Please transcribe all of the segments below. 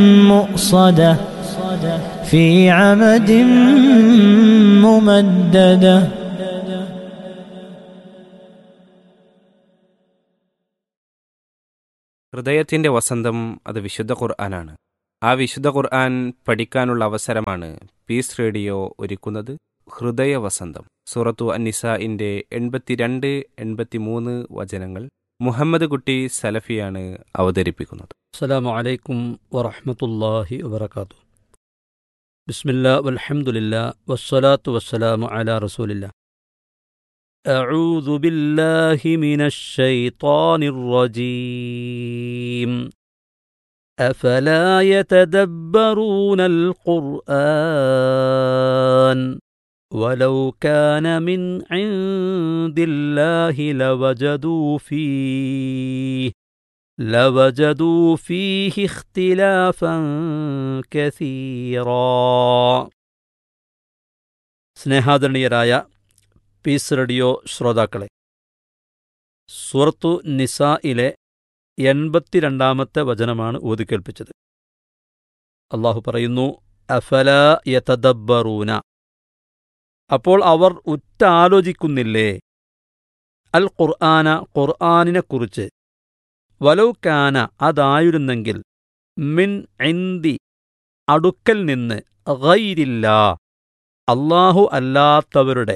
مؤصدة في عمد ممددة ഹൃദയത്തിന്റെ വസന്തം അത് വിശുദ്ധ ഖുർആനാണ് ആ വിശുദ്ധ ഖുർആൻ പഠിക്കാനുള്ള അവസരമാണ് പീസ് റേഡിയോ ഒരുക്കുന്നത് ഹൃദയ വസന്തം സൂറത്തു അന്നിസയിന്റെ എൺപത്തിരണ്ട് എൺപത്തിമൂന്ന് വചനങ്ങൾ മുഹമ്മദ് കുട്ടി സലഫിയാണ് അവതരിപ്പിക്കുന്നത് السلام عليكم ورحمة الله وبركاته بسم الله والحمد لله والصلاة والسلام على رسول الله أعوذ بالله من الشيطان الرجيم أفلا يتدبرون القرآن ولو كان من عند الله لوجدوا فيه لوجدوا فيه اختلافا كثيرا സ്നേഹാദരണീയരായ പീസ് റേഡിയോ ശ്രോതാക്കളെ സൂറത്തു നിസായിലെ എൺപത്തിരണ്ടാമത്തെ വചനമാണ് ഊതിക്കേൽപ്പിച്ചത് അള്ളാഹു പറയുന്നു അഫല യതദബ്ബറൂന അപ്പോൾ അവർ ഉറ്റാലോചിക്കുന്നില്ലേ അൽ ഖുർആന ഖുർആനിനെക്കുറിച്ച് വലൗക്കാന അതായിരുന്നെങ്കിൽ മിൻ ഐന്തി അടുക്കൽ നിന്ന് ഗൈരില്ല അള്ളാഹു അല്ലാത്തവരുടെ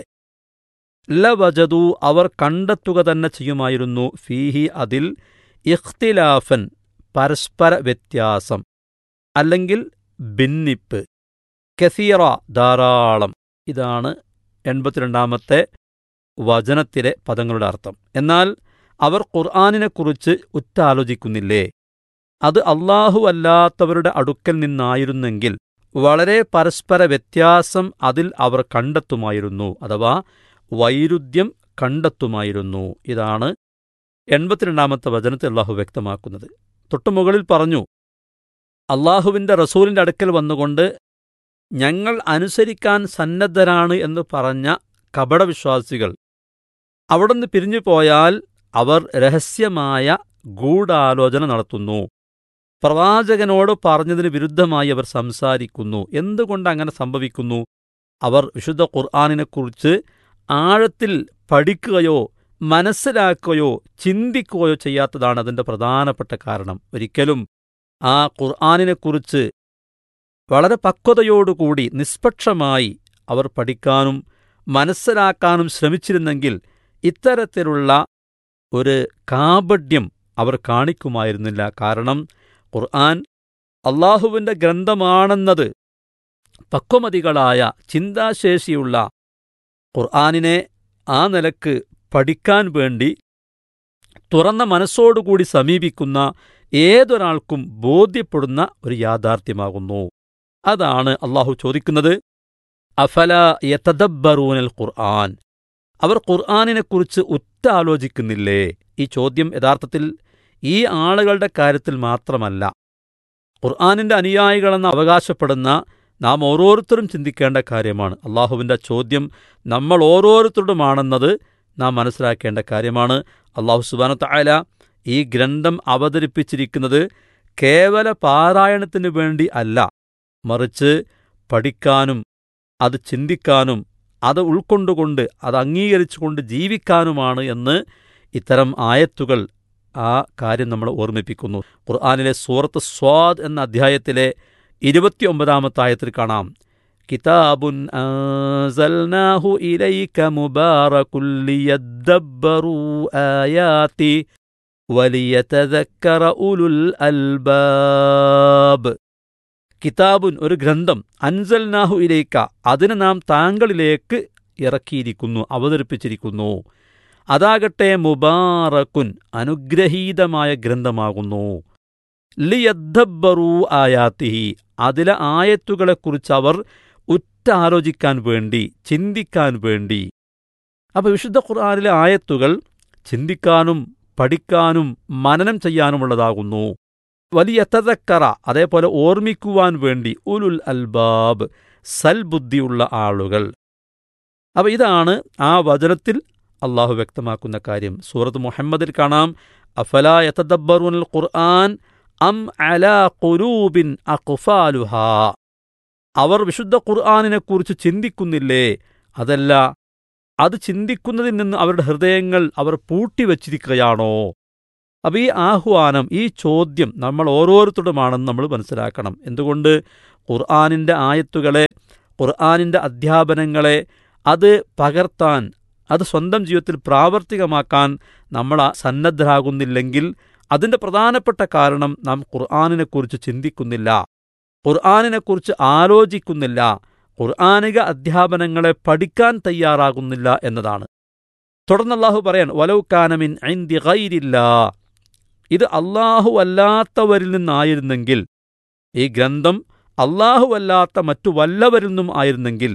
ലവജതു അവർ കണ്ടെത്തുക തന്നെ ചെയ്യുമായിരുന്നു ഫീഹി അതിൽ ഇഖ്തിലാഫൻ പരസ്പര വ്യത്യാസം അല്ലെങ്കിൽ ഭിന്നിപ്പ് കസീറ ധാരാളം ഇതാണ് എൺപത്തിരണ്ടാമത്തെ വചനത്തിലെ പദങ്ങളുടെ അർത്ഥം എന്നാൽ അവർ ഖുർആാനിനെക്കുറിച്ച് ഉറ്റാലോചിക്കുന്നില്ലേ അത് അള്ളാഹു അല്ലാത്തവരുടെ അടുക്കൽ നിന്നായിരുന്നെങ്കിൽ വളരെ പരസ്പര വ്യത്യാസം അതിൽ അവർ കണ്ടെത്തുമായിരുന്നു അഥവാ വൈരുദ്ധ്യം കണ്ടെത്തുമായിരുന്നു ഇതാണ് എൺപത്തിരണ്ടാമത്തെ വചനത്തിൽ അള്ളാഹു വ്യക്തമാക്കുന്നത് തൊട്ടുമുകളിൽ പറഞ്ഞു അള്ളാഹുവിൻ്റെ റസൂലിൻ്റെ അടുക്കൽ വന്നുകൊണ്ട് ഞങ്ങൾ അനുസരിക്കാൻ സന്നദ്ധരാണ് എന്ന് പറഞ്ഞ കപടവിശ്വാസികൾ അവിടുന്ന് പിരിഞ്ഞു പോയാൽ അവർ രഹസ്യമായ ഗൂഢാലോചന നടത്തുന്നു പ്രവാചകനോട് പറഞ്ഞതിന് വിരുദ്ധമായി അവർ സംസാരിക്കുന്നു എന്തുകൊണ്ട് അങ്ങനെ സംഭവിക്കുന്നു അവർ വിശുദ്ധ ഖുർആാനിനെക്കുറിച്ച് ആഴത്തിൽ പഠിക്കുകയോ മനസ്സിലാക്കുകയോ ചിന്തിക്കുകയോ ചെയ്യാത്തതാണ് അതിൻ്റെ പ്രധാനപ്പെട്ട കാരണം ഒരിക്കലും ആ ഖുർആാനിനെക്കുറിച്ച് വളരെ പക്വതയോടുകൂടി നിഷ്പക്ഷമായി അവർ പഠിക്കാനും മനസ്സിലാക്കാനും ശ്രമിച്ചിരുന്നെങ്കിൽ ഇത്തരത്തിലുള്ള ഒരു കാപഡ്യം അവർ കാണിക്കുമായിരുന്നില്ല കാരണം ഖുർആൻ അള്ളാഹുവിൻ്റെ ഗ്രന്ഥമാണെന്നത് പക്വമതികളായ ചിന്താശേഷിയുള്ള ഖുർആാനിനെ ആ നിലക്ക് പഠിക്കാൻ വേണ്ടി തുറന്ന മനസ്സോടുകൂടി സമീപിക്കുന്ന ഏതൊരാൾക്കും ബോധ്യപ്പെടുന്ന ഒരു യാഥാർത്ഥ്യമാകുന്നു അതാണ് അള്ളാഹു ചോദിക്കുന്നത് അഫല യതദബ്ബറൂനൽ ഖുർആൻ അവർ ഖുർആാനിനെക്കുറിച്ച് ഉറ്റാലോചിക്കുന്നില്ലേ ഈ ചോദ്യം യഥാർത്ഥത്തിൽ ഈ ആളുകളുടെ കാര്യത്തിൽ മാത്രമല്ല ഖുർആാനിന്റെ അനുയായികളെന്ന് അവകാശപ്പെടുന്ന നാം ഓരോരുത്തരും ചിന്തിക്കേണ്ട കാര്യമാണ് അള്ളാഹുവിൻ്റെ ചോദ്യം നമ്മൾ ഓരോരുത്തരുടുമാണെന്നത് നാം മനസ്സിലാക്കേണ്ട കാര്യമാണ് അള്ളാഹു സുബാനത്ത ആല ഈ ഗ്രന്ഥം അവതരിപ്പിച്ചിരിക്കുന്നത് കേവല പാരായണത്തിനു വേണ്ടി അല്ല മറിച്ച് പഠിക്കാനും അത് ചിന്തിക്കാനും അത് ഉൾക്കൊണ്ടുകൊണ്ട് അത് അംഗീകരിച്ചുകൊണ്ട് ജീവിക്കാനുമാണ് എന്ന് ഇത്തരം ആയത്തുകൾ ആ കാര്യം നമ്മൾ ഓർമ്മിപ്പിക്കുന്നു ഖുർആാനിലെ സൂറത്ത് സ്വാദ് എന്ന അധ്യായത്തിലെ ഇരുപത്തിയൊമ്പതാമത്തെ ആയത്തിൽ കാണാം കിതാബുൻ അൻസൽനാഹു ഇലൈക മുബാറകുൽ ലിയദ്ദബ്ബറൂ ആയാതി വലിയതذكر ഉലുൽ അൽബാബ് കിതാബുൻ ഒരു ഗ്രന്ഥം അൻസൽനാഹു ഇലേക്ക അതിന് നാം താങ്കളിലേക്ക് ഇറക്കിയിരിക്കുന്നു അവതരിപ്പിച്ചിരിക്കുന്നു അതാകട്ടെ മുബാറക്കുൻ അനുഗ്രഹീതമായ ഗ്രന്ഥമാകുന്നു ലിയദ്ദബ്ബറൂ ആയാത്തിഹി അതിലെ ആയത്തുകളെക്കുറിച്ച് അവർ ഉറ്റാലോചിക്കാൻ വേണ്ടി ചിന്തിക്കാൻ വേണ്ടി അപ്പോൾ വിശുദ്ധ ഖുർആാനിലെ ആയത്തുകൾ ചിന്തിക്കാനും പഠിക്കാനും മനനം ചെയ്യാനുമുള്ളതാകുന്നു വലിയ തതക്കറ അതേപോലെ ഓർമ്മിക്കുവാൻ വേണ്ടി ഉലുൽ അൽബാബ് സൽബുദ്ധിയുള്ള ആളുകൾ അപ്പോൾ ഇതാണ് ആ വചനത്തിൽ അള്ളാഹു വ്യക്തമാക്കുന്ന കാര്യം സൂറത്ത് മുഹമ്മദിൽ കാണാം അഫല യതദബ്ബറുൽ ഖുർആൻ അം അലാ ഖുലൂബിൻ അഖ്ഫാലുഹാ അവർ വിശുദ്ധ ഖുർആാനിനെ കുറിച്ച് ചിന്തിക്കുന്നില്ലേ അതല്ല അത് ചിന്തിക്കുന്നതിൽ നിന്ന് അവരുടെ ഹൃദയങ്ങൾ അവർ പൂട്ടിവച്ചിരിക്കുകയാണോ അപ്പോൾ ഈ ആഹ്വാനം ഈ ചോദ്യം നമ്മൾ ഓരോരുത്തരുമാണെന്ന് നമ്മൾ മനസ്സിലാക്കണം എന്തുകൊണ്ട് ഖുർആാനിൻ്റെ ആയത്തുകളെ ഖുർആാനിൻ്റെ അധ്യാപനങ്ങളെ അത് പകർത്താൻ അത് സ്വന്തം ജീവിതത്തിൽ പ്രാവർത്തികമാക്കാൻ നമ്മൾ സന്നദ്ധരാകുന്നില്ലെങ്കിൽ അതിൻ്റെ പ്രധാനപ്പെട്ട കാരണം നാം ഖുർആാനിനെക്കുറിച്ച് ചിന്തിക്കുന്നില്ല ഖുർആാനിനെക്കുറിച്ച് ആലോചിക്കുന്നില്ല ഖുർആാനിക അധ്യാപനങ്ങളെ പഠിക്കാൻ തയ്യാറാകുന്നില്ല എന്നതാണ് തുടർന്ന് അള്ളാഹു പറയാൻ വലൗക്കാനമിൻ ഐന്തി ഗൈരില്ല ഇത് അള്ളാഹു അല്ലാത്തവരിൽ നിന്നായിരുന്നെങ്കിൽ ഈ ഗ്രന്ഥം അള്ളാഹു അല്ലാത്ത മറ്റു വല്ലവരിൽ നിന്നും ആയിരുന്നെങ്കിൽ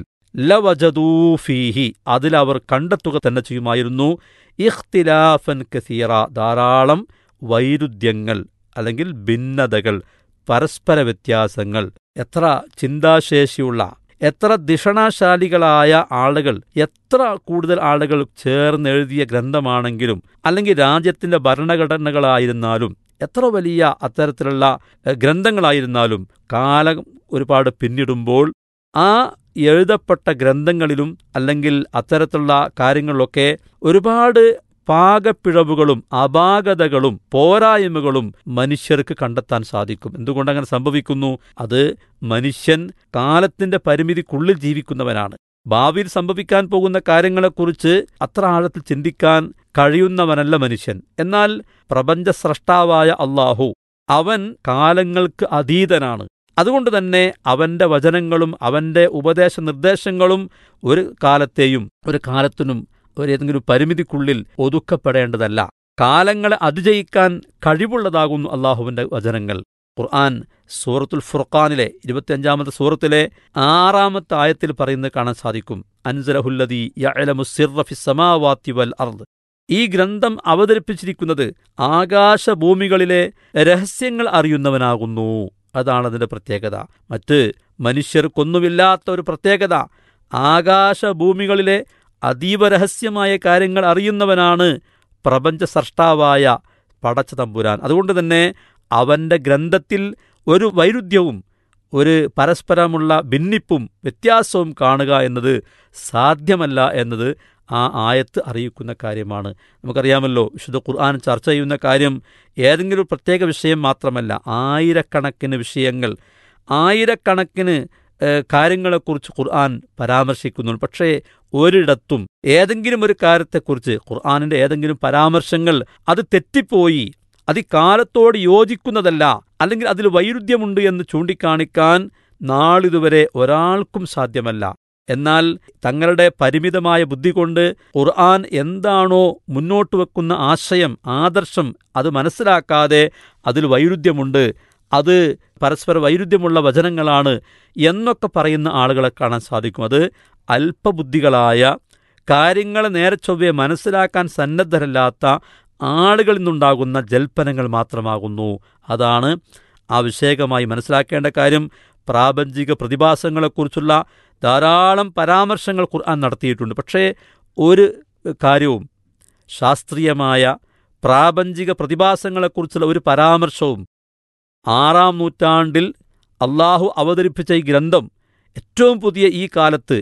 ലവജദൂഫീഹി അതിലവർ കണ്ടെത്തുക തന്നെ ചെയ്യുമായിരുന്നു ഇഖ്തിലാഫൻ കസീറ ധാരാളം വൈരുദ്ധ്യങ്ങൾ അല്ലെങ്കിൽ ഭിന്നതകൾ പരസ്പര വ്യത്യാസങ്ങൾ എത്ര ചിന്താശേഷിയുള്ള എത്ര ദിഷണാശാലികളായ ആളുകൾ എത്ര കൂടുതൽ ആളുകൾ ചേർന്നെഴുതിയ ഗ്രന്ഥമാണെങ്കിലും അല്ലെങ്കിൽ രാജ്യത്തിന്റെ ഭരണഘടനകളായിരുന്നാലും എത്ര വലിയ അത്തരത്തിലുള്ള എഹ്, ഗ്രന്ഥങ്ങളായിരുന്നാലും കാലം ഒരുപാട് പിന്നിടുമ്പോൾ ആ എഴുതപ്പെട്ട ഗ്രന്ഥങ്ങളിലും അല്ലെങ്കിൽ അത്തരത്തിലുള്ള കാര്യങ്ങളിലൊക്കെ ഒരുപാട് പാകപ്പിഴവുകളും അപാകതകളും പോരായ്മകളും മനുഷ്യർക്ക് കണ്ടെത്താൻ സാധിക്കും എന്തുകൊണ്ട് അങ്ങനെ സംഭവിക്കുന്നു അത് മനുഷ്യൻ കാലത്തിന്റെ പരിമിതിക്കുള്ളിൽ ജീവിക്കുന്നവനാണ് ഭാവിയിൽ സംഭവിക്കാൻ പോകുന്ന കാര്യങ്ങളെക്കുറിച്ച് അത്ര ആഴത്തിൽ ചിന്തിക്കാൻ കഴിയുന്നവനല്ല മനുഷ്യൻ എന്നാൽ പ്രപഞ്ച സ്രഷ്ടാവായ അള്ളാഹു അവൻ കാലങ്ങൾക്ക് അതീതനാണ് അതുകൊണ്ട് തന്നെ അവന്റെ വചനങ്ങളും അവന്റെ ഉപദേശ നിർദ്ദേശങ്ങളും ഒരു കാലത്തെയും ഒരു കാലത്തിനും ഒരു ഏതെങ്കിലും പരിമിതിക്കുള്ളിൽ ഒതുക്കപ്പെടേണ്ടതല്ല കാലങ്ങളെ അതിജയിക്കാൻ കഴിവുള്ളതാകുന്നു അള്ളാഹുവിന്റെ വചനങ്ങൾ ഖുർആൻ സൂറത്തുൽ ഫുർഖാനിലെ ഇരുപത്തിയഞ്ചാമത്തെ സൂറത്തിലെ ആറാമത്തെ ആയത്തിൽ പറയുന്നത് കാണാൻ സാധിക്കും അൻസലഹുല്ലദി യഅലമു സിർറ ഫിസ് സമാവാതി വൽ അർദ് ഈ ഗ്രന്ഥം അവതരിപ്പിച്ചിരിക്കുന്നത് ആകാശഭൂമികളിലെ രഹസ്യങ്ങൾ അറിയുന്നവനാകുന്നു അതാണ് അതിന്റെ പ്രത്യേകത മറ്റ് മനുഷ്യർക്കൊന്നുമില്ലാത്ത ഒരു പ്രത്യേകത ആകാശഭൂമികളിലെ അതീവ രഹസ്യമായ കാര്യങ്ങൾ അറിയുന്നവനാണ് പ്രപഞ്ച സൃഷ്ടാവായ പടച്ച തമ്പുരാൻ അതുകൊണ്ട് തന്നെ അവന്റെ ഗ്രന്ഥത്തിൽ ഒരു വൈരുദ്ധ്യവും ഒരു പരസ്പരമുള്ള ഭിന്നിപ്പും വ്യത്യാസവും കാണുക എന്നത് സാധ്യമല്ല എന്നത് ആ ആയത്ത് അറിയിക്കുന്ന കാര്യമാണ് നമുക്കറിയാമല്ലോ വിശുദ്ധ ഖുർആൻ ചർച്ച ചെയ്യുന്ന കാര്യം ഏതെങ്കിലും ഒരു പ്രത്യേക വിഷയം മാത്രമല്ല ആയിരക്കണക്കിന് വിഷയങ്ങൾ ആയിരക്കണക്കിന് ഏഹ്, കാര്യങ്ങളെക്കുറിച്ച് ഖുർആൻ പരാമർശിക്കുന്നു പക്ഷേ ഒരിടത്തും ഏതെങ്കിലും ഒരു കാര്യത്തെക്കുറിച്ച് ഖുർആാനിന്റെ ഏതെങ്കിലും പരാമർശങ്ങൾ അത് തെറ്റിപ്പോയി അത് ഈ കാലത്തോട് യോജിക്കുന്നതല്ല അല്ലെങ്കിൽ അതിൽ വൈരുദ്ധ്യമുണ്ട് എന്ന് ചൂണ്ടിക്കാണിക്കാൻ നാളിതുവരെ ഒരാൾക്കും സാധ്യമല്ല എന്നാൽ തങ്ങളുടെ പരിമിതമായ ബുദ്ധി കൊണ്ട് ഖുർആൻ എന്താണോ മുന്നോട്ട് വെക്കുന്ന ആശയം ആദർശം അത് മനസ്സിലാക്കാതെ അതിൽ വൈരുദ്ധ്യമുണ്ട് അത് പരസ്പര വൈരുദ്ധ്യമുള്ള വചനങ്ങളാണ് എന്നൊക്കെ പറയുന്ന ആളുകളെ കാണാൻ സാധിക്കും അത് അല്പബുദ്ധികളായ കാര്യങ്ങളെ നേരെ ചൊവ്വെ മനസ്സിലാക്കാൻ സന്നദ്ധരല്ലാത്ത ആളുകളിൽ നിന്നുണ്ടാകുന്ന ജൽപ്പനങ്ങൾ മാത്രമാകുന്നു അതാണ് ആവശ്യകമായി മനസ്സിലാക്കേണ്ട കാര്യം പ്രാപഞ്ചിക പ്രതിഭാസങ്ങളെക്കുറിച്ചുള്ള ധാരാളം പരാമർശങ്ങൾ ഖുർആൻ നടത്തിയിട്ടുണ്ട് പക്ഷേ ഒരു കാര്യവും ശാസ്ത്രീയമായ പ്രാപഞ്ചിക പ്രതിഭാസങ്ങളെക്കുറിച്ചുള്ള ഒരു പരാമർശവും ആറാം നൂറ്റാണ്ടിൽ അള്ളാഹു അവതരിപ്പിച്ച ഈ ഗ്രന്ഥം ഏറ്റവും പുതിയ ഈ കാലത്ത്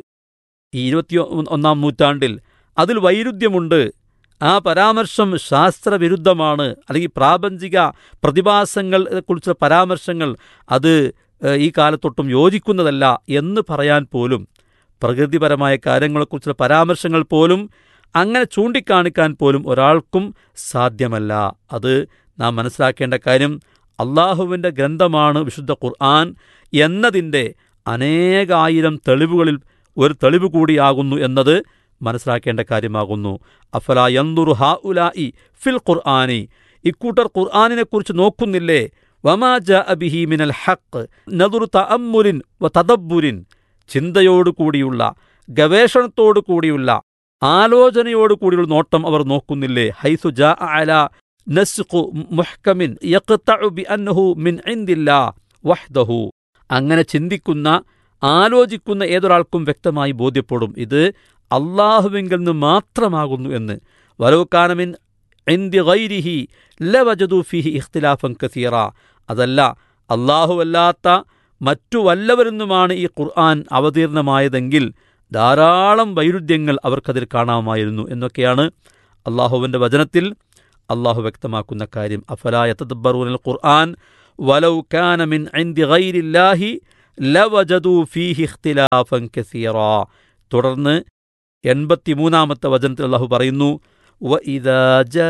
ഈ ഇരുപത്തി ഒന്നാം നൂറ്റാണ്ടിൽ അതിൽ വൈരുദ്ധ്യമുണ്ട് ആ പരാമർശം ശാസ്ത്രവിരുദ്ധമാണ് അല്ലെങ്കിൽ പ്രാപഞ്ചിക പ്രതിഭാസങ്ങളെക്കുറിച്ചുള്ള പരാമർശങ്ങൾ അത് ഏഹ്, ഈ കാലത്തൊട്ടും യോജിക്കുന്നതല്ല എന്ന് പറയാൻ പോലും പ്രകൃതിപരമായ കാര്യങ്ങളെക്കുറിച്ചുള്ള പരാമർശങ്ങൾ പോലും അങ്ങനെ ചൂണ്ടിക്കാണിക്കാൻ പോലും ഒരാൾക്കും സാധ്യമല്ല അത് നാം മനസ്സിലാക്കേണ്ട കാര്യം അള്ളാഹുവിൻ്റെ ഗ്രന്ഥമാണ് വിശുദ്ധ ഖുർആൻ എന്നതിൻ്റെ അനേകായിരം തെളിവുകളിൽ ഒരു തെളിവ് കൂടിയാകുന്നു എന്നത് മനസ്സിലാക്കേണ്ട കാര്യമാകുന്നു അഫല യന്തുറു ഹാ ഉലായി ഫിൽ ഖുർആാനി ഇക്കൂട്ടർ ഖുർആാനിനെക്കുറിച്ച് നോക്കുന്നില്ലേ വമാ ജാ അബിഹി മിനൽ ഹക്ക് നദുറു തഅമ്മുലിൻ വ തദബ്ബുരിൻ ചിന്തയോടുകൂടിയുള്ള ഗവേഷണത്തോടു കൂടിയുള്ള ആലോചനയോടു കൂടിയുള്ള നോട്ടം അവർ നോക്കുന്നില്ലേ ഹൈസു ജാ അല നസ്ഖു മുഹ്കമിൻ യഖ്തഉ ബിഅന്നഹു മിൻ ഇൻദില്ലാ വഹ്ദഹു അങ്ങനെ ചിന്തിക്കുന്ന ആലോചിക്കുന്ന ഏതൊരാൾക്കും വ്യക്തമായി ബോധ്യപ്പെടും ഇത് അള്ളാഹുവിങ്കിൽ നിന്ന് മാത്രമാകുന്നു എന്ന് വലവുക്കാനമിൻ ഇന്ത്യ ഗൈരിഹി ലവജദു ഫിഹി ഇഖ്തിലാഫൻ കസീറ അതല്ല അല്ലാഹുവല്ലാത്ത മറ്റു വല്ലവരെന്നുമാണ് ഈ ഖുർആൻ അവതീർണമായതെങ്കിൽ ധാരാളം വൈരുദ്ധ്യങ്ങൾ അവർക്കതിൽ കാണാമായിരുന്നു എന്നൊക്കെയാണ് അള്ളാഹുവിൻ്റെ വചനത്തിൽ അള്ളാഹു വ്യക്തമാക്കുന്ന കാര്യം അഫലായ തദ്ബറൂനൽ ഖുർആൻ വലൗ കാന മിൻ ഇൻദി ഗൈരില്ലാഹി ലവജദു ഫീഹി ഇഖ്തിലാഫൻ കസീറാ തുടർന്ന് എൺപത്തിമൂന്നാമത്തെ വചനത്തിൽ അള്ളാഹു പറയുന്നു وإذا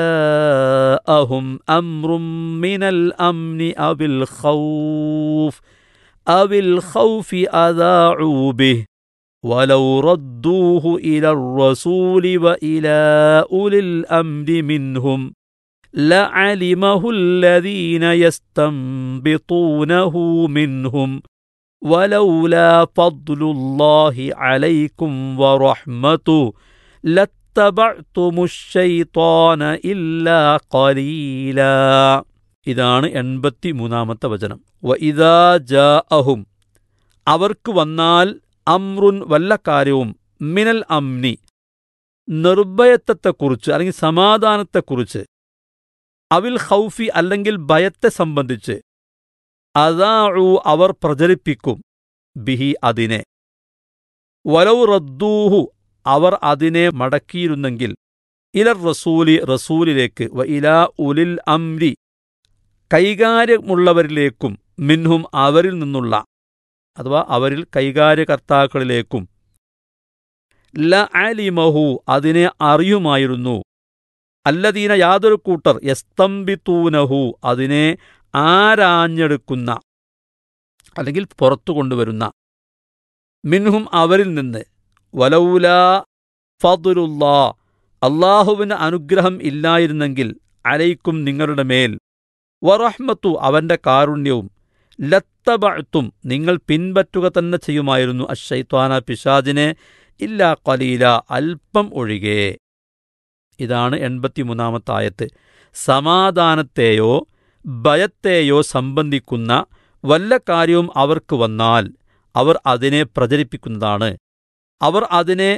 جاءهم أمر من الأمن أو الخوف أو الخوف أذاعوا به ولو ردوه إلى الرسول وإلى أولي الأمر منهم لعلمه الذين يستنبطونه منهم ولولا فضل الله عليكم ورحمته لاتبعتم الشيطان إلا قليلا ഇതാണ് എൺപത്തി മൂന്നാമത്തെ വചനം വ ഇതാ ജാഅഹും അവർക്ക് വന്നാൽ അമ്രുൻ വല്ല കാര്യവും മിനൽ അംനി നിർഭയത്വത്തെക്കുറിച്ച് അല്ലെങ്കിൽ സമാധാനത്തെക്കുറിച്ച് അവിൽ ഹൗഫി അല്ലെങ്കിൽ ഭയത്തെ സംബന്ധിച്ച് അതാഴു അവർ പ്രചരിപ്പിക്കും ബിഹി അതിനെ വലൗ റദ്ദൂഹു അവർ അതിനെ മടക്കിയിരുന്നെങ്കിൽ ഇലർ റസൂലി റസൂലിലേക്ക് വ ഇലാ ഉലിൽ അംരി കൈകാര്യമുള്ളവരിലേക്കും മിൻഹും അവരിൽ നിന്നുള്ള അഥവാ അവരിൽ കൈകാര്യകർത്താക്കളിലേക്കും ല അലിമഹു അതിനെ അറിയുമായിരുന്നു അല്ലദീന യാതൊരു കൂട്ടർ യസ്തംബിത്തൂനഹു അതിനെ ആരാഞ്ഞെടുക്കുന്ന അല്ലെങ്കിൽ പുറത്തു കൊണ്ടുവരുന്ന മിൻഹും അവരിൽ നിന്ന് വലൗല ഫതുലുല്ലാ അള്ളാഹുവിന് അനുഗ്രഹം ഇല്ലായിരുന്നെങ്കിൽ അലൈക്കും നിങ്ങളുടെ മേൽ വറഹ്മത്തു അവന്റെ കാരുണ്യവും ലത്തബഅത്തും നിങ്ങൾ പിൻപറ്റുക തന്നെ ചെയ്യുമായിരുന്നു അഷൈത്വാന പിശാജിനെ ഇല്ലാ കലീല അല്പം ഒഴികെ ഇതാണ് എൺപത്തിമൂന്നാമത്തെ ആയത്ത് സമാധാനത്തെയോ ഭയത്തെയോ സംബന്ധിക്കുന്ന വല്ല കാര്യവും അവർക്ക് വന്നാൽ അവർ അതിനെ പ്രചരിപ്പിക്കുന്നതാണ് അവർ അതിനെ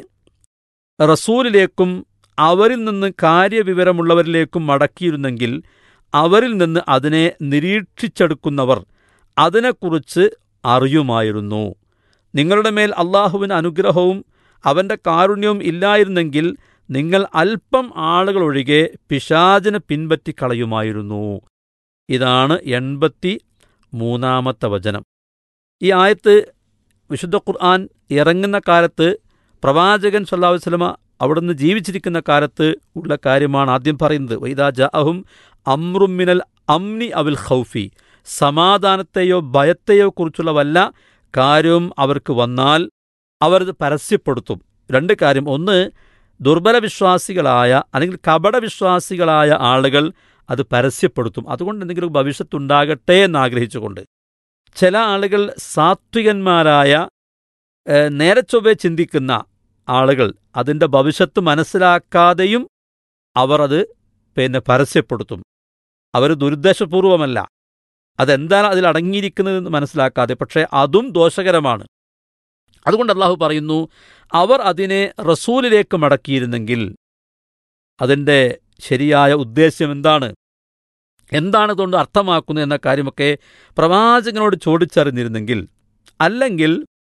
റസൂലിലേക്കും അവരിൽ നിന്ന് കാര്യവിവരമുള്ളവരിലേക്കും മടക്കിയിരുന്നെങ്കിൽ അവരിൽ നിന്ന് അതിനെ നിരീക്ഷിച്ചെടുക്കുന്നവർ അതിനെക്കുറിച്ച് അറിയുമായിരുന്നു നിങ്ങളുടെ മേൽ അള്ളാഹുവിന് അനുഗ്രഹവും അവന്റെ കാരുണ്യവും ഇല്ലായിരുന്നെങ്കിൽ നിങ്ങൾ അല്പം ആളുകൾ ഒഴികെ പിശാചിനെ പിൻപറ്റിക്കളയുമായിരുന്നു ഇതാണ് എൺപത്തി മൂന്നാമത്തെ വചനം ഈ ആയത്ത് വിശുദ്ധ ഖുർആൻ ഇറങ്ങുന്ന കാലത്ത് പ്രവാചകൻ സല്ലാഹു വസ്ലമ അവിടുന്ന് ജീവിച്ചിരിക്കുന്ന കാലത്ത് ഉള്ള കാര്യമാണ് ആദ്യം പറയുന്നത് വൈദാ ജാഅഹും അമ്രുമിനൽ അംനി അവിൽ ഖൗഫി സമാധാനത്തെയോ ഭയത്തെയോ കുറിച്ചുള്ള വല്ല കാര്യവും അവർക്ക് വന്നാൽ അവർ ഇത് പരസ്യപ്പെടുത്തും രണ്ട് കാര്യം ഒന്ന് ദുർബല വിശ്വാസികളായ അല്ലെങ്കിൽ കപട വിശ്വാസികളായ ആളുകൾ അത് പരസ്യപ്പെടുത്തും അതുകൊണ്ട് എന്തെങ്കിലും ഭവിഷ്യത്തുണ്ടാകട്ടെ എന്നാഗ്രഹിച്ചുകൊണ്ട് ചില ആളുകൾ സാത്വികന്മാരായ ഏഹ്, നേരെ ചൊവ്വെ ചിന്തിക്കുന്ന ആളുകൾ അതിൻ്റെ ഭവിഷ്യത്ത് മനസ്സിലാക്കാതെയും അവർ അത് പിന്നെ പരസ്യപ്പെടുത്തും അവർ ദുരുദ്ദേശപൂർവമല്ല അതെന്താണ് അതിൽ അടങ്ങിയിരിക്കുന്നതെന്ന് മനസ്സിലാക്കാതെ പക്ഷേ അതും ദോഷകരമാണ് അതുകൊണ്ട് അള്ളാഹു പറയുന്നു അവർ അതിനെ റസൂലിലേക്ക് മടക്കിയിരുന്നെങ്കിൽ അതിൻ്റെ ശരിയായ ഉദ്ദേശ്യം എന്താണ് എന്താണ് ഇതുകൊണ്ട് അർത്ഥമാക്കുന്നത് എന്ന കാര്യമൊക്കെ പ്രവാചകനോട് ചോദിച്ചറിഞ്ഞിരുന്നെങ്കിൽ അല്ലെങ്കിൽ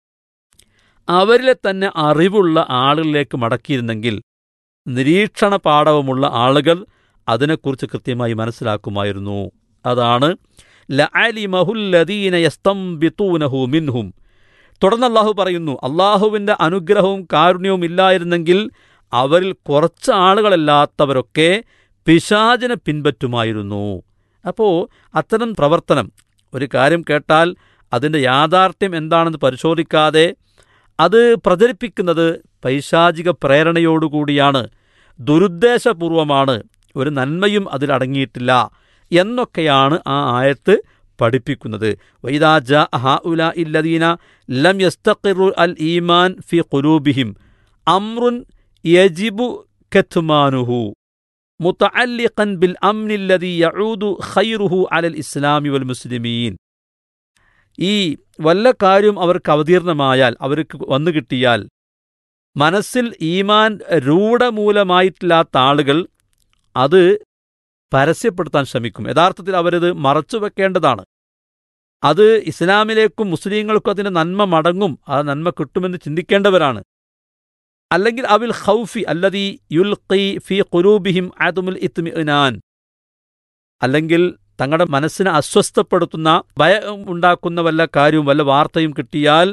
അവരിലെ തന്നെ അറിവുള്ള ആളുകളിലേക്ക് മടക്കിയിരുന്നെങ്കിൽ നിരീക്ഷണ പാടവമുള്ള ആളുകൾ അതിനെക്കുറിച്ച് കൃത്യമായി മനസ്സിലാക്കുമായിരുന്നു അതാണ് ലഅലിമഹുല്ലദീന യസ്തംബിതൂനഹു മിൻഹും തുടർന്ന് അള്ളാഹു പറയുന്നു അള്ളാഹുവിൻ്റെ അനുഗ്രഹവും കാരുണ്യവും ഇല്ലായിരുന്നെങ്കിൽ അവരിൽ കുറച്ച് ആളുകളല്ലാത്തവരൊക്കെ പിശാചിനെ പിൻപറ്റുമായിരുന്നു അപ്പോൾ അത്തരം പ്രവർത്തനം ഒരു കാര്യം കേട്ടാൽ അതിൻ്റെ യാഥാർത്ഥ്യം എന്താണെന്ന് പരിശോധിക്കാതെ അത് പ്രചരിപ്പിക്കുന്നത് പൈശാചിക പ്രേരണയോടുകൂടിയാണ് ദുരുദ്ദേശപൂർവമാണ് ഒരു നന്മയും അതിലടങ്ങിയിട്ടില്ല എന്നൊക്കെയാണ് ആ ആയത്ത് പഠിപ്പിക്കുന്നത് വൈദാ ജാ ഹഉല ഇല്ലദീന ലം യസ്തഖിറു അൽ ഈമാൻ ഫി ഖുലൂബിഹിം അംറുൻ യജിബു കത്മാനുഹു മുതഅല്ലിഖൻ ബിൽ അംനി അല്ലദീ യഊദു ഖൈറുഹു അലൽ ഇസ്ലാമി വൽ മുസ്ലിമീൻ ഈ വല്ല കാര്യം അവർക്ക് അവതീർണമായാൽ അവർക്ക് വന്നു കിട്ടിയാൽ മനസ്സിൽ ഈമാൻ രൂഢമൂലമായിട്ടില്ലാത്ത ആളുകൾ അത് പരസ്യപ്പെടുത്താൻ ശ്രമിക്കും യഥാർത്ഥത്തിൽ അവരത് മറച്ചു വെക്കേണ്ടതാണ് അത് ഇസ്ലാമിലേക്കും മുസ്ലിങ്ങൾക്കും അതിൻ്റെ നന്മ മടങ്ങും ആ നന്മ കിട്ടുമെന്ന് ചിന്തിക്കേണ്ടവരാണ് അല്ലെങ്കിൽ അവിൽ ഖൗഫി അല്ലതി യുൽഖി ഫി ഖുലൂബിഹിം ആദമുൽ ഇത്മിഇനാൻ അല്ലെങ്കിൽ തങ്ങളുടെ മനസ്സിനെ അസ്വസ്ഥപ്പെടുത്തുന്ന ഭയം ഉണ്ടാക്കുന്ന വല്ല കാര്യവും വല്ല വാർത്തയും കിട്ടിയാൽ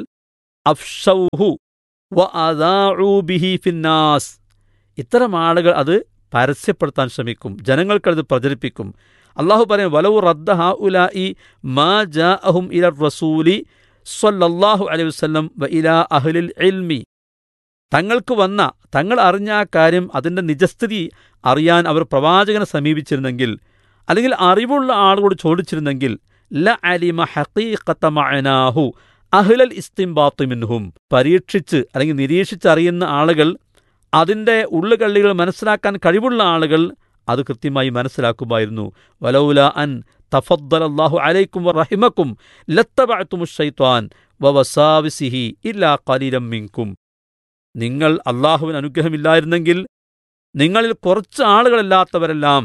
അഫ്ഷൗഹു വ അദാഉ ബിഹി ഫിന്നാസ് ഇത്തരം ആളുകൾ അത് പരസ്യപ്പെടുത്താൻ ശ്രമിക്കും ജനങ്ങൾക്കത് പ്രചരിപ്പിക്കും അള്ളാഹു പറയും വലവു റദ്ദ ഹാ ഉലായി മാ ജാഅഹും ഇല റസൂലി സ്വല്ലല്ലാഹു അലൈഹി വസല്ലം വ ഇലാ അഹ്ലിൽ ഇൽമി തങ്ങൾക്ക് വന്ന തങ്ങൾ അറിഞ്ഞ ആ കാര്യം അതിൻ്റെ നിജസ്ഥിതി അറിയാൻ അവർ പ്രവാചകനെ സമീപിച്ചിരുന്നെങ്കിൽ അല്ലെങ്കിൽ അറിവുള്ള ആളുകളോട് ചോദിച്ചിരുന്നെങ്കിൽ ല അലിമ ഹഖീഖത്ത മഅനാഹു അഹ്ലൽ ഇസ്തിംബാത്ത് മിൻഹും പരീക്ഷിച്ച് അല്ലെങ്കിൽ നിരീക്ഷിച്ചറിയുന്ന ആളുകൾ അതിൻ്റെ ഉള്ളുകള്ളികൾ മനസ്സിലാക്കാൻ കഴിവുള്ള ആളുകൾ അത് കൃത്യമായി മനസ്സിലാക്കുമായിരുന്നു വലൗല അൻ തഫദ്ദൽ അല്ലാഹു അലൈക്കും റഹിമക്കും ലത്തബഅത്തുമു ഷൈത്വാൻ വവസാവിസിഹി ഇല്ലാ ഖലീലം മിൻകും നിങ്ങൾ അള്ളാഹുവിന് അനുഗ്രഹമില്ലായിരുന്നെങ്കിൽ നിങ്ങളിൽ കുറച്ച് ആളുകളല്ലാത്തവരെല്ലാം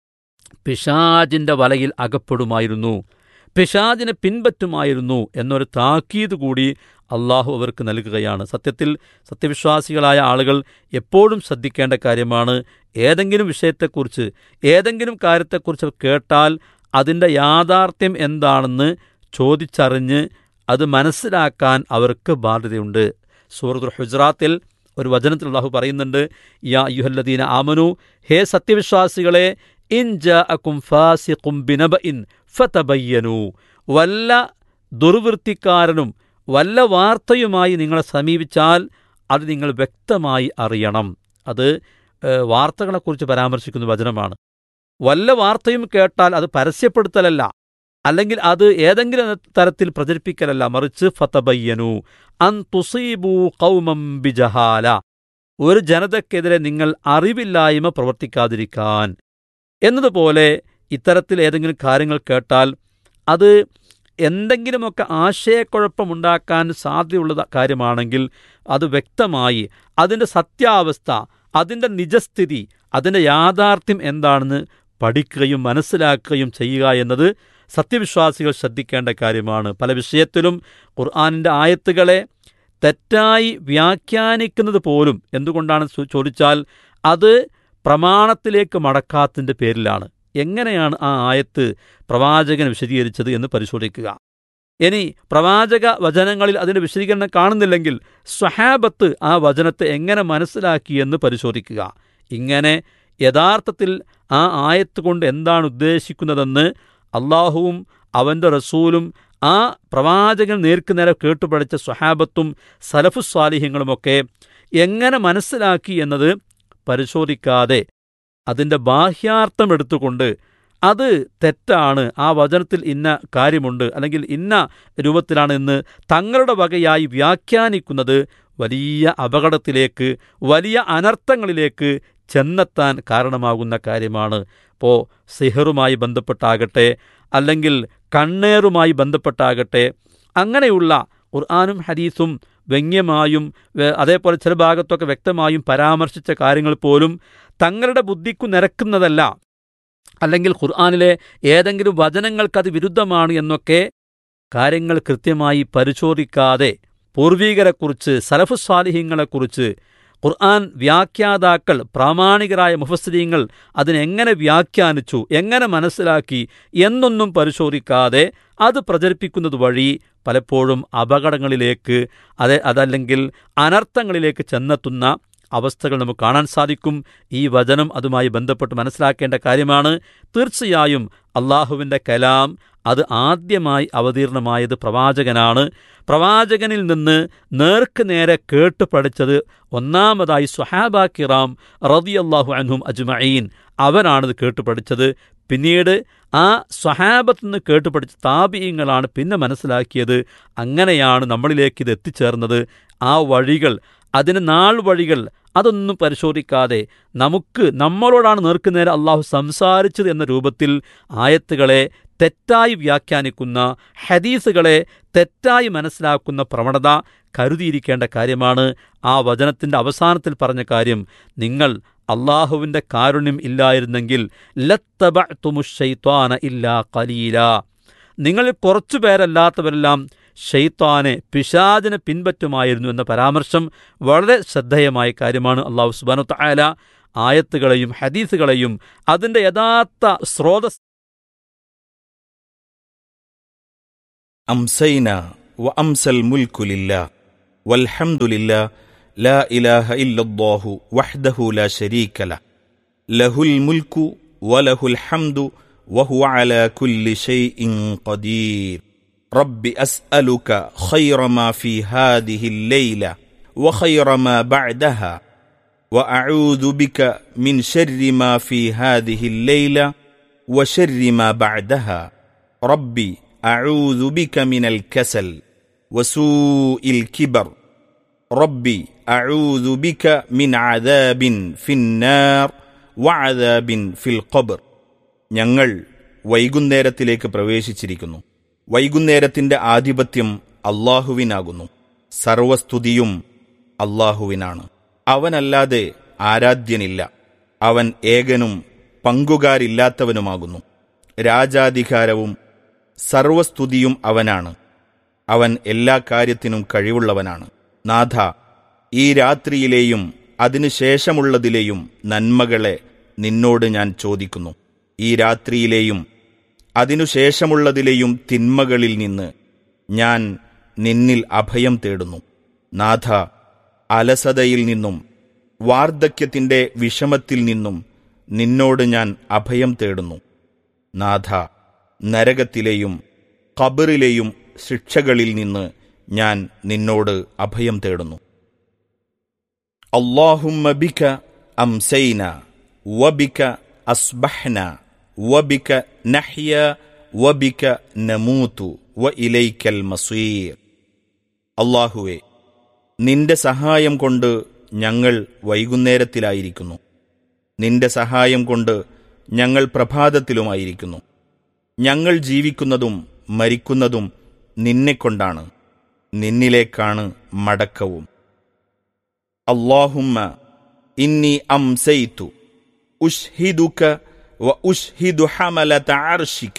പിശാജിന്റെ വലയിൽ അകപ്പെടുമായിരുന്നു പിശാജിനെ പിൻപറ്റുമായിരുന്നു എന്നൊരു താക്കീത് കൂടി അള്ളാഹു അവർക്ക് നൽകുകയാണ് സത്യത്തിൽ സത്യവിശ്വാസികളായ ആളുകൾ എപ്പോഴും ശ്രദ്ധിക്കേണ്ട കാര്യമാണ് ഏതെങ്കിലും വിഷയത്തെക്കുറിച്ച് ഏതെങ്കിലും കാര്യത്തെക്കുറിച്ച് കേട്ടാൽ അതിൻ്റെ യാഥാർത്ഥ്യം എന്താണെന്ന് ചോദിച്ചറിഞ്ഞ് അത് മനസ്സിലാക്കാൻ അവർക്ക് ബാധ്യതയുണ്ട് സൂറത്തുൽ ഹുജ്റാത്തിൽ ഒരു വചനത്തിൽ അള്ളാഹു പറയുന്നുണ്ട് യാ യുഹല്ലദീന ആമനു ഹേ സത്യവിശ്വാസികളെ ഇൻ ജാഅക്കും ഫാസിഖും ബിനബഇൻ ഫതബയ്യനു വല്ല ദുർവൃത്തിക്കാരനും വല്ല വാർത്തയുമായി നിങ്ങളെ സമീപിച്ചാൽ അത് നിങ്ങൾ വ്യക്തമായി അറിയണം അത് ഏഹ്, വാർത്തകളെക്കുറിച്ച് പരാമർശിക്കുന്ന വചനമാണ് വല്ല വാർത്തയും കേട്ടാൽ അത് പരസ്യപ്പെടുത്തലല്ല അല്ലെങ്കിൽ അത് ഏതെങ്കിലും തരത്തിൽ പ്രചരിപ്പിക്കലല്ല മറിച്ച് ഫതബയ്യനു അൻ തുസീബു കൗമം ബിജഹാല ഒരു ജനതയ്ക്കെതിരെ നിങ്ങൾ അറിവില്ലായ്മ പ്രവർത്തിക്കാതിരിക്കാൻ എന്നതുപോലെ ഇത്തരത്തിൽ ഏതെങ്കിലും കാര്യങ്ങൾ കേട്ടാൽ അത് എന്തെങ്കിലുമൊക്കെ ആശയക്കുഴപ്പമുണ്ടാക്കാൻ സാധ്യതയുള്ള കാര്യമാണെങ്കിൽ അത് വ്യക്തമായി അതിൻ്റെ സത്യാവസ്ഥ അതിൻ്റെ നിജസ്ഥിതി അതിൻ്റെ യാഥാർത്ഥ്യം എന്താണെന്ന് പഠിക്കുകയും മനസ്സിലാക്കുകയും ചെയ്യുക എന്നത് സത്യവിശ്വാസികൾ ശ്രദ്ധിക്കേണ്ട കാര്യമാണ് പല വിഷയത്തിലും ഖുർആാനിൻ്റെ ആയത്തുകളെ തെറ്റായി വ്യാഖ്യാനിക്കുന്നത് പോലും എന്തുകൊണ്ടാണ് ചോ- ചോദിച്ചാൽ അത് പ്രമാണത്തിലേക്ക് മടക്കാത്തിൻ്റെ പേരിലാണ് എങ്ങനെയാണ് ആ ആയത്ത് പ്രവാചകൻ വിശദീകരിച്ചത് എന്ന് പരിശോധിക്കുക ഇനി പ്രവാചക വചനങ്ങളിൽ അതിൻ്റെ വിശദീകരണം കാണുന്നില്ലെങ്കിൽ സ്വഹാബത്ത് ആ വചനത്തെ എങ്ങനെ മനസ്സിലാക്കിയെന്ന് പരിശോധിക്കുക ഇങ്ങനെ യഥാർത്ഥത്തിൽ ആ ആയത്ത് കൊണ്ട് എന്താണ് ഉദ്ദേശിക്കുന്നതെന്ന് അള്ളാഹുവും അവൻ്റെ റസൂലും ആ പ്രവാചകൻ നേർക്കുനേരെ കേട്ടുപഠിച്ച സ്വഹാബത്തും സലഫുസ്വാലിഹ്യങ്ങളുമൊക്കെ എങ്ങനെ മനസ്സിലാക്കി എന്നത് പരിശോധിക്കാതെ അതിൻ്റെ ബാഹ്യാർത്ഥം എടുത്തുകൊണ്ട് അത് തെറ്റാണ് ആ വചനത്തിൽ ഇന്ന കാര്യമുണ്ട് അല്ലെങ്കിൽ ഇന്ന രൂപത്തിലാണ് എന്ന് തങ്ങളുടെ വകയായി വ്യാഖ്യാനിക്കുന്നത് വലിയ അപകടത്തിലേക്ക് വലിയ അനർത്ഥങ്ങളിലേക്ക് ചെന്നെത്താൻ കാരണമാകുന്ന കാര്യമാണ് ഇപ്പോൾ സിഹറുമായി ബന്ധപ്പെട്ടാകട്ടെ അല്ലെങ്കിൽ കണ്ണേറുമായി ബന്ധപ്പെട്ടാകട്ടെ അങ്ങനെയുള്ള ഖുർആാനും ഹദീസും വ്യംഗ്യമായും വേ- അതേപോലെ ചില ഭാഗത്തൊക്കെ വ്യക്തമായും പരാമർശിച്ച കാര്യങ്ങൾ പോലും തങ്ങളുടെ ബുദ്ധിക്കു നിരക്കുന്നതല്ല അല്ലെങ്കിൽ ഖുർആാനിലെ ഏതെങ്കിലും വചനങ്ങൾക്കത് വിരുദ്ധമാണ് എന്നൊക്കെ കാര്യങ്ങൾ കൃത്യമായി പരിശോധിക്കാതെ പൂർവീകരെക്കുറിച്ച് സലഫുസ്വാലിഹ്യങ്ങളെക്കുറിച്ച് ഖുർആൻ വ്യാഖ്യാതാക്കൾ പ്രാമാണികരായ മുഫസ്രീങ്ങൾ അതിനെങ്ങനെ വ്യാഖ്യാനിച്ചു എങ്ങനെ മനസ്സിലാക്കി എന്നൊന്നും പരിശോധിക്കാതെ അത് പ്രചരിപ്പിക്കുന്നത് വഴി പലപ്പോഴും അപകടങ്ങളിലേക്ക് അതെ അതല്ലെങ്കിൽ അനർത്ഥങ്ങളിലേക്ക് ചെന്നെത്തുന്ന അവസ്ഥകൾ നമുക്ക് കാണാൻ സാധിക്കും ഈ വചനം അതുമായി ബന്ധപ്പെട്ട് മനസ്സിലാക്കേണ്ട കാര്യമാണ് തീർച്ചയായും അള്ളാഹുവിൻ്റെ കലാം അത് ആദ്യമായി അവതീർണമായത് പ്രവാചകനാണ് പ്രവാചകനിൽ നിന്ന് നേർക്ക് നേരെ കേട്ട് പഠിച്ചത് ഒന്നാമതായി സുഹാബ കിറാം റതിയല്ലാഹു അൻഹും അജ്മഈൻ അവരാണിത് കേട്ട് പഠിച്ചത് പിന്നീട് ആ സ്വഹാബത്ത് നിന്ന് കേട്ട് പഠിച്ച താപീയങ്ങളാണ് പിന്നെ മനസ്സിലാക്കിയത് അങ്ങനെയാണ് നമ്മളിലേക്ക് ഇത് എത്തിച്ചേർന്നത് ആ വഴികൾ അതിന് നാൾ വഴികൾ അതൊന്നും പരിശോധിക്കാതെ നമുക്ക് നമ്മളോടാണ് നേർക്കുനേരെ അള്ളാഹു സംസാരിച്ചത് എന്ന രൂപത്തിൽ ആയത്തുകളെ തെറ്റായി വ്യാഖ്യാനിക്കുന്ന ഹദീസുകളെ തെറ്റായി മനസ്സിലാക്കുന്ന പ്രവണത കരുതിയിരിക്കേണ്ട കാര്യമാണ് ആ വചനത്തിൻ്റെ അവസാനത്തിൽ പറഞ്ഞ കാര്യം നിങ്ങൾ അള്ളാഹുവിൻ്റെ കാരുണ്യം ഇല്ലായിരുന്നെങ്കിൽ ലത്തബഅ്തുമുശ്ശൈത്വാന ഇല്ലാ കലീല നിങ്ങളിൽ കുറച്ചു പേരല്ലാത്തവരെല്ലാം ഷെയ്ത്താനെ പിശാചിനെ പിൻപറ്റുമായിരുന്നു എന്ന പരാമർശം വളരെ ശ്രദ്ധേയമായ കാര്യമാണ് അള്ളാഹു സുബാനു തായാല ആയത്തുകളെയും ഹദീസുകളെയും അതിൻ്റെ യഥാർത്ഥ സ്രോതസ് أمسينا وأمسى الملك لله والحمد لله لا إله إلا الله وحده لا شريك له له الملك وله الحمد وهو على كل شيء قدير رب أسألك خير ما في هذه الليلة وخير ما بعدها وأعوذ بك من شر ما في هذه الليلة وشر ما بعدها ربي أعوذ بك من الكسل وسوء الكبر ربي أعوذ بك من عذاب في النار وعذاب في القبر ഞങ്ങൾ വൈകുന്നേരത്തിലേക്ക് പ്രവേശിച്ചിരിക്കുന്നു വൈകുന്നേരത്തിന്റെ ആധിപത്യം അള്ളാഹുവിനാകുന്നു സർവസ്തുതിയും അള്ളാഹുവിനാണ് അവനല്ലാതെ ആരാധ്യനില്ല അവൻ ഏകനും പങ്കുകാരില്ലാത്തവനുമാകുന്നു രാജാധികാരവും സർവസ്തുതിയും അവനാണ് അവൻ എല്ലാ കാര്യത്തിനും കഴിവുള്ളവനാണ് നാഥ ഈ രാത്രിയിലെയും അതിനുശേഷമുള്ളതിലെയും നന്മകളെ നിന്നോട് ഞാൻ ചോദിക്കുന്നു ഈ രാത്രിയിലെയും അതിനുശേഷമുള്ളതിലെയും തിന്മകളിൽ നിന്ന് ഞാൻ നിന്നിൽ അഭയം തേടുന്നു നാഥ അലസതയിൽ നിന്നും വാർദ്ധക്യത്തിന്റെ വിഷമത്തിൽ നിന്നും നിന്നോട് ഞാൻ അഭയം തേടുന്നു നാഥ നരകത്തിലെയും ഖബറിലെയും ശിക്ഷകളിൽ നിന്ന് ഞാൻ നിന്നോട് അഭയം തേടുന്നു اللهم بك أمسينا وبك أصبحنا وبك نحيا وبك نموت وإليك المصير അള്ളാഹുവെ നിന്റെ സഹായം കൊണ്ട് ഞങ്ങൾ വൈകുന്നേരത്തിലായിരിക്കുന്നു നിന്റെ സഹായം കൊണ്ട് ഞങ്ങൾ പ്രഭാതത്തിലുമായിരിക്കുന്നു ഞങ്ങൾ ജീവിക്കുന്നതും മരിക്കുന്നതും നിന്നെക്കൊണ്ടാണ് നിന്നിലേക്കാണ് മടക്കവും اللهم إني أمسيت أشهدك وأشهد حملة عرشك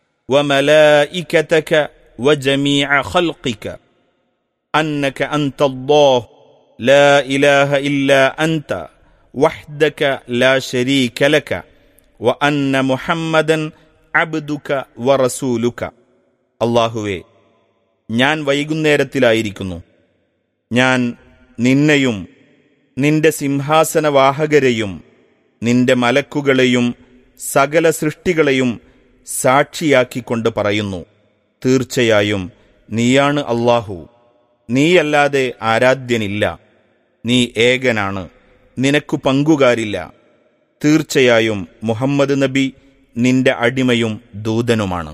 وملائكتك وجميع خلقك أنك أنت الله لا إله إلا أنت وحدك لا شريك لك وأن محمدا عبدك ورسولك അള്ളാഹുവേ ഞാൻ വൈകുന്നേരത്തിലായിരിക്കുന്നു ഞാൻ നിന്നെയും നിന്റെ സിംഹാസനവാഹകരെയും നിന്റെ മലക്കുകളെയും സകല സൃഷ്ടികളെയും സാക്ഷിയാക്കിക്കൊണ്ട് പറയുന്നു തീർച്ചയായും നീയാണ് അള്ളാഹു നീയല്ലാതെ ആരാധ്യനില്ല നീ ഏകനാണ് നിനക്കു പങ്കുകാരില്ല തീർച്ചയായും മുഹമ്മദ് നബി നിന്റെ അടിമയും ദൂതനുമാണ്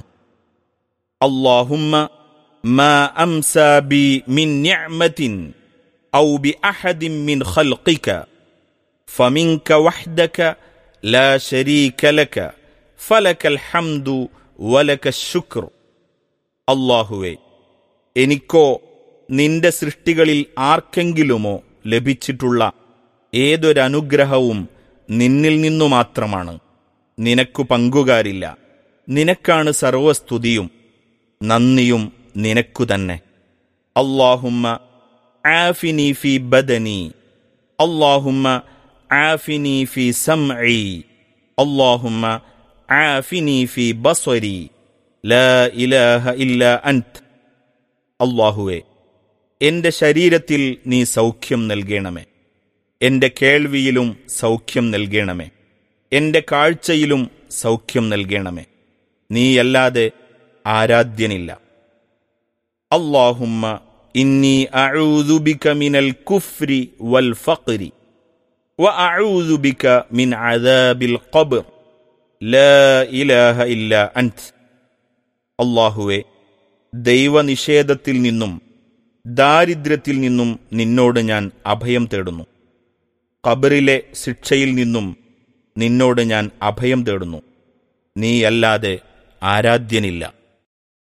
اللهم ما امسى بي من نعمه او باحد من خلقك فمنك وحدك لا شريك لك فلك الحمد ولك الشكر അള്ളാഹുവെ എനിക്കോ നിന്റെ സൃഷ്ടികളിൽ ആർക്കെങ്കിലുമോ ലഭിച്ചിട്ടുള്ള ഏതൊരനുഗ്രഹവും നിന്നിൽ നിന്നു മാത്രമാണ് നിനക്കു പങ്കുകാരില്ല നിനക്കാണ് സർവസ്തുതിയും നന്ദിയും നിനക്കു തന്നെ അള്ളാഹുമ്മ ആഫിനി ഫി ബദനി അള്ളാഹുമ്മ ആഫിനി ഫി സംഇ അള്ളാഹുമ്മ ആഫിനി ഫി ബസ്വരി ലാ ഇലാഹ ഇല്ല അൻത് അള്ളാഹുവെ എന്റെ ശരീരത്തിൽ നീ സൗഖ്യം നൽകണമേ എന്റെ കേൾവിയിലും സൗഖ്യം നൽകണമേ എന്റെ കാഴ്ചയിലും സൗഖ്യം നൽകണമേ നീയല്ലാതെ ആരാധ്യനില്ല അള്ളാഹുമ്മ ഇന്നി അഊദു ബിക മിനൽ കുഫ്രി വൽ ഫഖ്രി وأعوذ بك من عذاب القبر لا إله إلا أنت അള്ളാഹുവെ ദൈവനിഷേധത്തിൽ നിന്നും ദാരിദ്ര്യത്തിൽ നിന്നും നിന്നോട് ഞാൻ അഭയം തേടുന്നു ഖബറിലെ ശിക്ഷയിൽ നിന്നും നിന്നോട് ഞാൻ അഭയം തേടുന്നു നീയല്ലാതെ ആരാധ്യനില്ല